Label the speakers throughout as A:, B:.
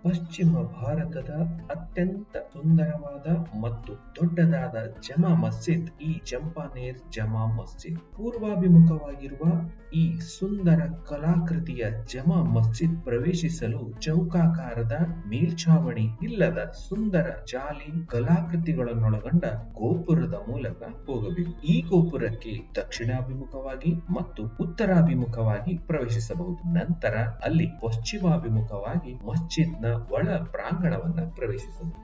A: ಪಶ್ಚಿಮ ಭಾರತದ ಅತ್ಯಂತ ಸುಂದರವಾದ ಮತ್ತು ದೊಡ್ಡದಾದ ಜಮಾ ಮಸ್ಜಿದ್ ಈ ಚಂಪಾನೇರ್ ಜಮಾ ಮಸ್ಜಿದ್ ಪೂರ್ವಾಭಿಮುಖವಾಗಿರುವ ಈ ಸುಂದರ ಕಲಾಕೃತಿಯ ಜಮಾ ಮಸ್ಜಿದ್ ಪ್ರವೇಶಿಸಲು ಚೌಕಾಕಾರದ ಮೇಲ್ಛಾವಣಿ ಇಲ್ಲದ ಸುಂದರ ಜಾಲಿ ಕಲಾಕೃತಿಗಳನ್ನೊಳಗೊಂಡ ಗೋಪುರದ ಮೂಲಕ ಹೋಗಬೇಕು ಈ ಗೋಪುರಕ್ಕೆ ದಕ್ಷಿಣಾಭಿಮುಖವಾಗಿ ಮತ್ತು ಉತ್ತರಾಭಿಮುಖವಾಗಿ ಪ್ರವೇಶಿಸಬಹುದು ನಂತರ ಅಲ್ಲಿ ಪಶ್ಚಿಮಾಭಿಮುಖವಾಗಿ ಮಸ್ಜಿದ್ನ ಒಳ ಪ್ರಾಂಗಣವನ್ನ ಪ್ರವೇಶಿಸಬಹುದು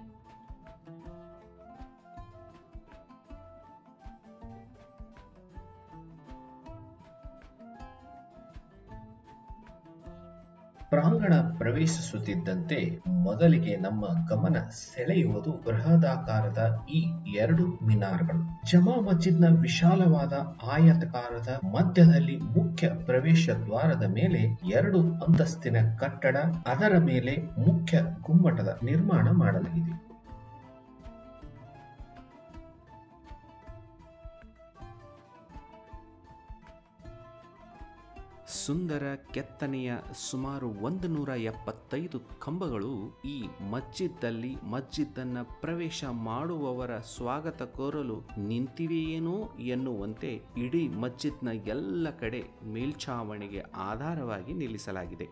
A: ಪ್ರಾಂಗಣ ಪ್ರವೇಶಿಸುತ್ತಿದ್ದಂತೆ ಮೊದಲಿಗೆ ನಮ್ಮ ಗಮನ ಸೆಳೆಯುವುದು ಬೃಹದಾಕಾರದ ಈ ಎರಡು ಮಿನಾರ್ಗಳು ಜಮಾ ಮಸ್ಜಿದ್ನ ವಿಶಾಲವಾದ ಆಯತಕಾರದ ಮಧ್ಯದಲ್ಲಿ ಮುಖ್ಯ ಪ್ರವೇಶ ದ್ವಾರದ ಮೇಲೆ ಎರಡು ಅಂತಸ್ತಿನ ಕಟ್ಟಡ ಅದರ ಮೇಲೆ ಮುಖ್ಯ ಗುಮ್ಮಟದ ನಿರ್ಮಾಣ ಮಾಡಲಾಗಿದೆ
B: ಸುಂದರ ಕೆತ್ತನೆಯ ಸುಮಾರು ಒಂದು ನೂರ ಎಪ್ಪತ್ತೈದು ಕಂಬಗಳು ಈ ಮಸ್ಜಿದ್ದಲ್ಲಿ ಮಸ್ಜಿದ್ದನ್ನ ಪ್ರವೇಶ ಮಾಡುವವರ ಸ್ವಾಗತ ಕೋರಲು ನಿಂತಿವೆಯೇನೋ ಎನ್ನುವಂತೆ ಇಡೀ ಮಸ್ಜಿದ್ನ ಎಲ್ಲ ಕಡೆ ಮೇಲ್ಛಾವಣಿಗೆ ಆಧಾರವಾಗಿ ನಿಲ್ಲಿಸಲಾಗಿದೆ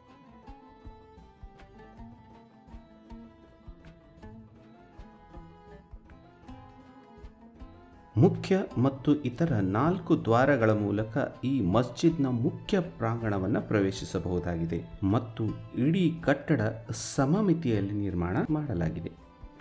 B: ಮುಖ್ಯ ಮತ್ತು ಇತರ ನಾಲ್ಕು ದ್ವಾರಗಳ ಮೂಲಕ ಈ ಮಸ್ಜಿದ್ನ ಮುಖ್ಯ ಪ್ರಾಂಗಣವನ್ನು ಪ್ರವೇಶಿಸಬಹುದಾಗಿದೆ ಮತ್ತು ಇಡೀ ಕಟ್ಟಡ ಸಮಮಿತಿಯಲ್ಲಿ ನಿರ್ಮಾಣ ಮಾಡಲಾಗಿದೆ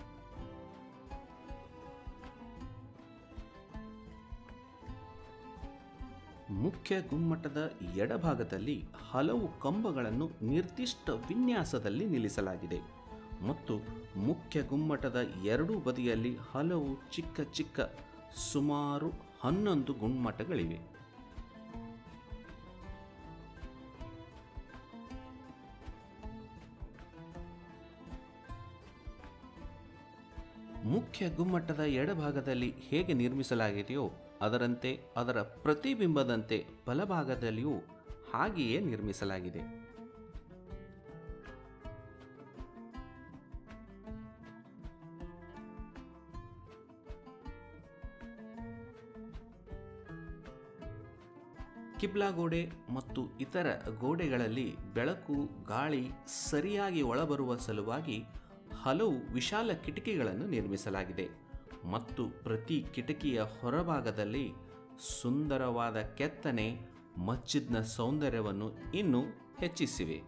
B: ಮುಖ್ಯ ಗುಮ್ಮಟದ ಎಡಭಾಗದಲ್ಲಿ ಹಲವು ಕಂಬಗಳನ್ನು ನಿರ್ದಿಷ್ಟ ವಿನ್ಯಾಸದಲ್ಲಿ ನಿಲ್ಲಿಸಲಾಗಿದೆ ಮತ್ತು ಮುಖ್ಯ ಗುಮ್ಮಟದ ಎರಡೂ ಬದಿಯಲ್ಲಿ ಹಲವು ಚಿಕ್ಕ ಚಿಕ್ಕ ಸುಮಾರು ಹನ್ನೊಂದು ಗುಮ್ಮಟಗಳಿವೆ ಮುಖ್ಯ ಗುಮ್ಮಟದ ಎಡಭಾಗದಲ್ಲಿ ಹೇಗೆ ನಿರ್ಮಿಸಲಾಗಿದೆಯೋ ಅದರಂತೆ ಅದರ ಪ್ರತಿಬಿಂಬದಂತೆ ಬಲಭಾಗದಲ್ಲಿಯೂ ಹಾಗೆಯೇ ನಿರ್ಮಿಸಲಾಗಿದೆ ಕಿಬ್ಲಾ ಗೋಡೆ ಮತ್ತು ಇತರ ಗೋಡೆಗಳಲ್ಲಿ ಬೆಳಕು ಗಾಳಿ ಸರಿಯಾಗಿ ಒಳಬರುವ ಸಲುವಾಗಿ ಹಲವು ವಿಶಾಲ ಕಿಟಕಿಗಳನ್ನು ನಿರ್ಮಿಸಲಾಗಿದೆ ಮತ್ತು ಪ್ರತಿ ಕಿಟಕಿಯ ಹೊರಭಾಗದಲ್ಲಿ ಸುಂದರವಾದ ಕೆತ್ತನೆ ಮಸ್ಜಿದ್ನ ಸೌಂದರ್ಯವನ್ನು ಇನ್ನೂ ಹೆಚ್ಚಿಸಿವೆ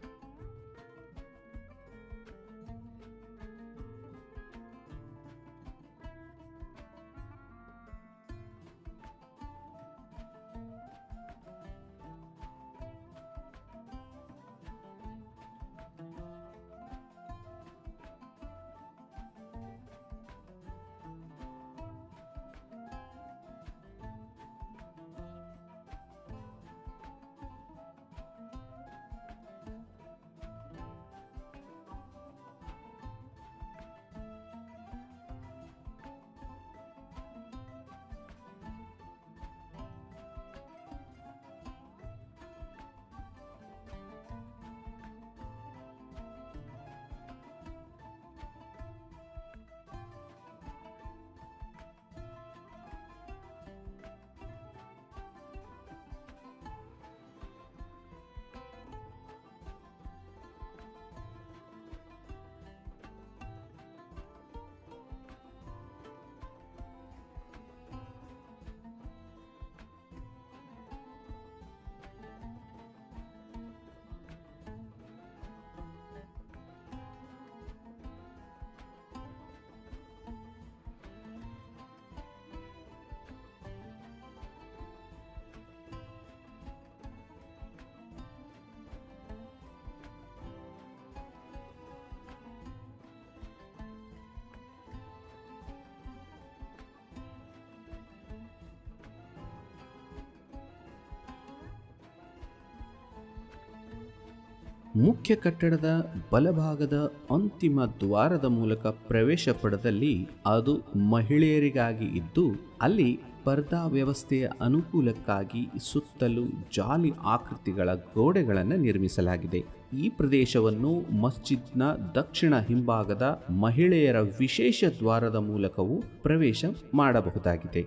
B: ಮುಖ್ಯ ಕಟ್ಟಡದ ಬಲಭಾಗದ ಅಂತಿಮ ದ್ವಾರದ ಮೂಲಕ ಪ್ರವೇಶ ಪಡೆದಲ್ಲಿ ಅದು ಮಹಿಳೆಯರಿಗಾಗಿ ಇದ್ದು ಅಲ್ಲಿ ಪರ್ದಾ ವ್ಯವಸ್ಥೆಯ ಅನುಕೂಲಕ್ಕಾಗಿ ಸುತ್ತಲೂ ಜಾಲಿ ಆಕೃತಿಗಳ ಗೋಡೆಗಳನ್ನು ನಿರ್ಮಿಸಲಾಗಿದೆ ಈ ಪ್ರದೇಶವನ್ನು ಮಸ್ಜಿದ್ನ ದಕ್ಷಿಣ ಹಿಂಭಾಗದ ಮಹಿಳೆಯರ ವಿಶೇಷ ದ್ವಾರದ ಮೂಲಕವೂ ಪ್ರವೇಶ ಮಾಡಬಹುದಾಗಿದೆ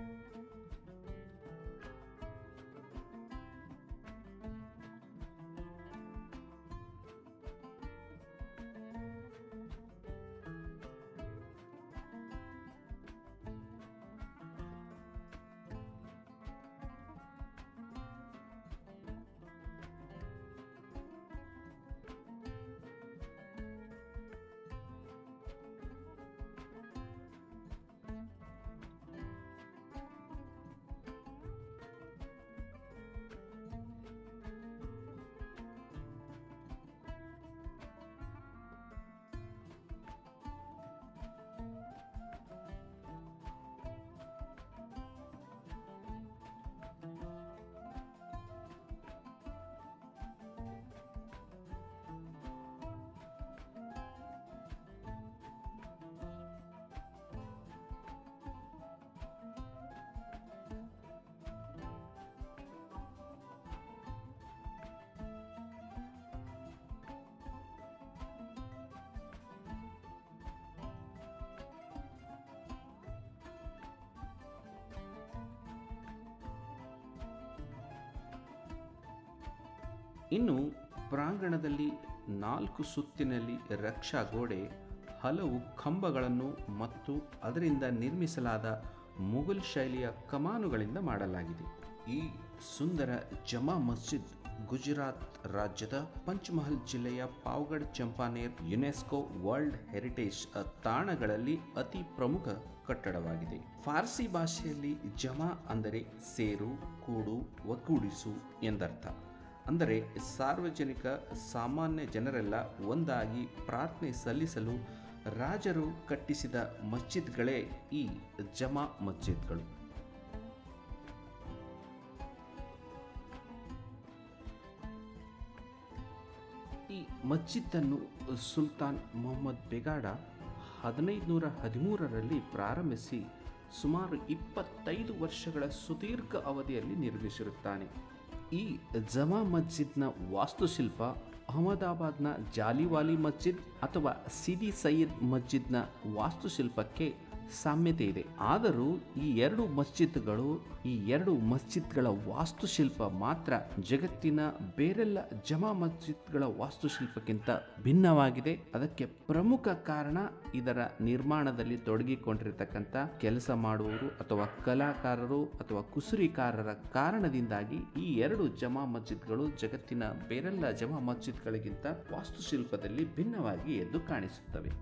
B: ಇನ್ನು ಪ್ರಾಂಗಣದಲ್ಲಿ ನಾಲ್ಕು ಸುತ್ತಿನಲ್ಲಿ ರಕ್ಷಾ ಗೋಡೆ ಹಲವು ಕಂಬಗಳನ್ನು ಮತ್ತು ಅದರಿಂದ ನಿರ್ಮಿಸಲಾದ ಮುಘಲ್ ಶೈಲಿಯ ಕಮಾನುಗಳಿಂದ ಮಾಡಲಾಗಿದೆ ಈ ಸುಂದರ ಜಮಾ ಮಸ್ಜಿದ್ ಗುಜರಾತ್ ರಾಜ್ಯದ ಪಂಚಮಹಲ್ ಜಿಲ್ಲೆಯ Pavagadh Champaner UNESCO world heritage ತಾಣಗಳಲ್ಲಿ ಅತಿ ಪ್ರಮುಖ ಕಟ್ಟಡವಾಗಿದೆ ಫಾರ್ಸಿ ಭಾಷೆಯಲ್ಲಿ ಜಮಾ ಅಂದರೆ ಸೇರು ಕೂಡು ಒಗ್ಗೂಡಿಸು ಎಂದರ್ಥ ಅಂದರೆ ಸಾರ್ವಜನಿಕ ಸಾಮಾನ್ಯ ಜನರೆಲ್ಲ ಒಂದಾಗಿ ಪ್ರಾರ್ಥನೆ ಸಲ್ಲಿಸಲು ರಾಜರು ಕಟ್ಟಿಸಿದ ಮಸ್ಜಿದ್ಗಳೇ ಈ ಜಮಾ ಮಸ್ಜಿದ್ಗಳು ಈ ಮಸ್ಜಿದ್ದನ್ನು ಸುಲ್ತಾನ್ ಮೊಹಮ್ಮದ್ ಬೆಗಾಡ ಹದಿನೈದುನೂರ ಹದಿಮೂರರಲ್ಲಿ ಪ್ರಾರಂಭಿಸಿ ಸುಮಾರು ಇಪ್ಪತ್ತೈದು ವರ್ಷಗಳ ಸುದೀರ್ಘ ಅವಧಿಯಲ್ಲಿ ನಿರ್ಮಿಸಿರುತ್ತಾನೆ ಈ ಜಮಾ ಮಸ್ಜಿದ್ನ ವಾಸ್ತುಶಿಲ್ಪ ಅಹಮದಾಬಾದ್ನ ಜಾಲಿವಾಲಿ ಮಸ್ಜಿದ್ ಅಥವಾ ಸಿದಿ ಸಯ್ಯದ್ ಮಸ್ಜಿದ್ನ ವಾಸ್ತುಶಿಲ್ಪಕ್ಕೆ ಸಾಮ್ಯತೆ ಇದೆ ಆದರೂ ಈ ಎರಡು ಮಸ್ಜಿದ್ಗಳು ಈ ಎರಡು ಮಸ್ಜಿದ್ಗಳ ವಾಸ್ತುಶಿಲ್ಪ ಮಾತ್ರ ಜಗತ್ತಿನ ಬೇರೆಲ್ಲ ಜಮಾ ಮಸ್ಜಿದ್ಗಳ ವಾಸ್ತುಶಿಲ್ಪಕ್ಕಿಂತ ಭಿನ್ನವಾಗಿದೆ ಅದಕ್ಕೆ ಪ್ರಮುಖ ಕಾರಣ ಇದರ ನಿರ್ಮಾಣದಲ್ಲಿ ತೊಡಗಿಕೊಂಡಿರತಕ್ಕಂಥ ಕೆಲಸ ಮಾಡುವವರು ಅಥವಾ ಕಲಾಕಾರರು ಅಥವಾ ಕುಸುರಿಕಾರರ ಕಾರಣದಿಂದಾಗಿ ಈ ಎರಡು ಜಮಾ ಮಸ್ಜಿದ್ಗಳು ಜಗತ್ತಿನ ಬೇರೆಲ್ಲ ಜಮಾ ಮಸ್ಜಿದ್ಗಳಿಗಿಂತ ವಾಸ್ತುಶಿಲ್ಪದಲ್ಲಿ ಭಿನ್ನವಾಗಿ ಎದ್ದು ಕಾಣಿಸುತ್ತವೆ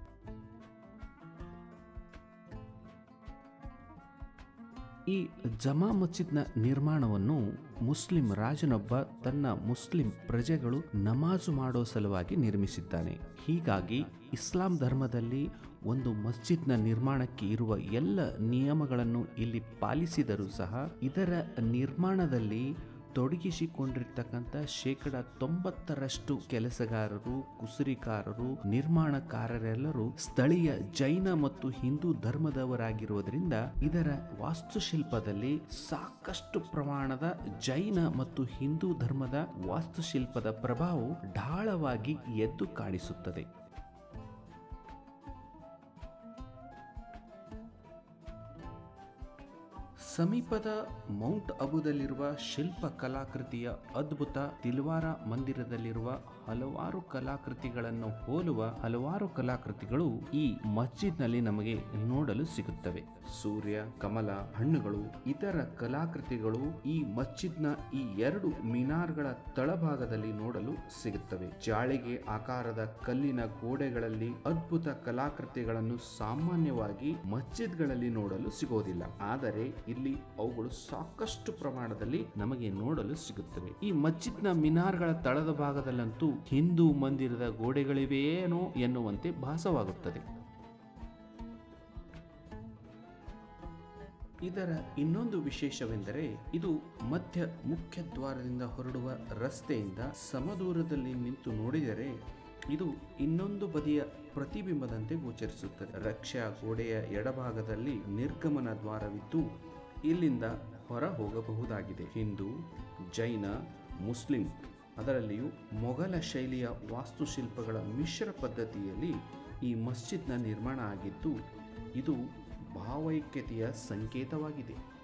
B: ಈ ಜಮಾ ಮಸ್ಜಿದ್ನ ನಿರ್ಮಾಣವನ್ನು ಮುಸ್ಲಿಂ ರಾಜನೊಬ್ಬ ತನ್ನ ಮುಸ್ಲಿಂ ಪ್ರಜೆಗಳು ನಮಾಜು ಮಾಡೋ ಸಲುವಾಗಿ ನಿರ್ಮಿಸಿದ್ದಾನೆ ಹೀಗಾಗಿ ಇಸ್ಲಾಂ ಧರ್ಮದಲ್ಲಿ ಒಂದು ಮಸ್ಜಿದ್ನ ನಿರ್ಮಾಣಕ್ಕೆ ಇರುವ ಎಲ್ಲ ನಿಯಮಗಳನ್ನು ಇಲ್ಲಿ ಪಾಲಿಸಿದರೂ ಸಹ ಇದರ ನಿರ್ಮಾಣದಲ್ಲಿ ತೊಡಗಿಸಿಕೊಂಡಿರ್ತಕ್ಕಂಥ ಶೇಕಡ ತೊಂಬತ್ತರಷ್ಟು ಕೆಲಸಗಾರರು ಕುಸುರಿಕಾರರು ನಿರ್ಮಾಣಕಾರರೆಲ್ಲರೂ ಸ್ಥಳೀಯ ಜೈನ ಮತ್ತು ಹಿಂದೂ ಧರ್ಮದವರಾಗಿರುವುದರಿಂದ ಇದರ ವಾಸ್ತುಶಿಲ್ಪದಲ್ಲಿ ಸಾಕಷ್ಟು ಪ್ರಮಾಣದ ಜೈನ ಮತ್ತು ಹಿಂದೂ ಧರ್ಮದ ವಾಸ್ತುಶಿಲ್ಪದ ಪ್ರಭಾವವು ಢಾಳವಾಗಿ ಎದ್ದು ಕಾಣಿಸುತ್ತದೆ ಸಮೀಪದ ಮೌಂಟ್ ಅಬುದಲ್ಲಿರುವ ಶಿಲ್ಪ ಕಲಾಕೃತಿಯ ಅದ್ಭುತ ತಿಲ್ವಾರ ಮಂದಿರದಲ್ಲಿರುವ ಹಲವಾರು ಕಲಾಕೃತಿಗಳನ್ನು ಹೋಲುವ ಹಲವಾರು ಕಲಾಕೃತಿಗಳು ಈ ಮಸ್ಜಿದ್ನಲ್ಲಿ ನಮಗೆ ನೋಡಲು ಸಿಗುತ್ತವೆ ಸೂರ್ಯ ಕಮಲ ಹಣ್ಣುಗಳು ಇತರ ಕಲಾಕೃತಿಗಳು ಈ ಮಸ್ಜಿದ್ನ ಈ ಎರಡು ಮಿನಾರ್ಗಳ ತಳಭಾಗದಲ್ಲಿ ನೋಡಲು ಸಿಗುತ್ತವೆ ಜಾಳಿಗೆ ಆಕಾರದ ಕಲ್ಲಿನ ಗೋಡೆಗಳಲ್ಲಿ ಅದ್ಭುತ ಕಲಾಕೃತಿಗಳನ್ನು ಸಾಮಾನ್ಯವಾಗಿ ಮಸ್ಜಿದ್ಗಳಲ್ಲಿ ನೋಡಲು ಸಿಗೋದಿಲ್ಲ ಆದರೆ ಇಲ್ಲಿ ಅವುಗಳು ಸಾಕಷ್ಟು ಪ್ರಮಾಣದಲ್ಲಿ ನಮಗೆ ನೋಡಲು ಸಿಗುತ್ತವೆ ಈ ಮಸ್ಜಿದ್ನ ಮಿನಾರ್ಗಳ ತಳದ ಭಾಗದಲ್ಲಂತೂ ಹಿಂದೂ ಮಂದಿರದ ಗೋಡೆಗಳಿವೆಯೇನೋ ಎನ್ನುವಂತೆ ಭಾಸವಾಗುತ್ತದೆ ಇದರ ಇನ್ನೊಂದು ವಿಶೇಷವೆಂದರೆ ಇದು ಮಧ್ಯ ಮುಖ್ಯ ದ್ವಾರದಿಂದ ಹೊರಡುವ ರಸ್ತೆಯಿಂದ ಸಮದೂರದಲ್ಲಿ ನಿಂತು ನೋಡಿದರೆ ಇದು ಇನ್ನೊಂದು ಬದಿಯ ಪ್ರತಿಬಿಂಬದಂತೆ ಗೋಚರಿಸುತ್ತದೆ ರಕ್ಷಾ ಗೋಡೆಯ ಎಡಭಾಗದಲ್ಲಿ ನಿರ್ಗಮನ ದ್ವಾರವಿದ್ದು ಇಲ್ಲಿಂದ ಹೊರ ಹೋಗಬಹುದಾಗಿದೆ ಹಿಂದೂ ಜೈನ ಮುಸ್ಲಿಂ ಅದರಲ್ಲಿಯೂ ಮೊಘಲ ಶೈಲಿಯ ವಾಸ್ತುಶಿಲ್ಪಗಳ ಮಿಶ್ರ ಪದ್ಧತಿಯಲ್ಲಿ ಈ ಮಸ್ಜಿದ್ನ ನಿರ್ಮಾಣ ಆಗಿದ್ದು ಇದು ಭಾವೈಕ್ಯತೆಯ ಸಂಕೇತವಾಗಿದೆ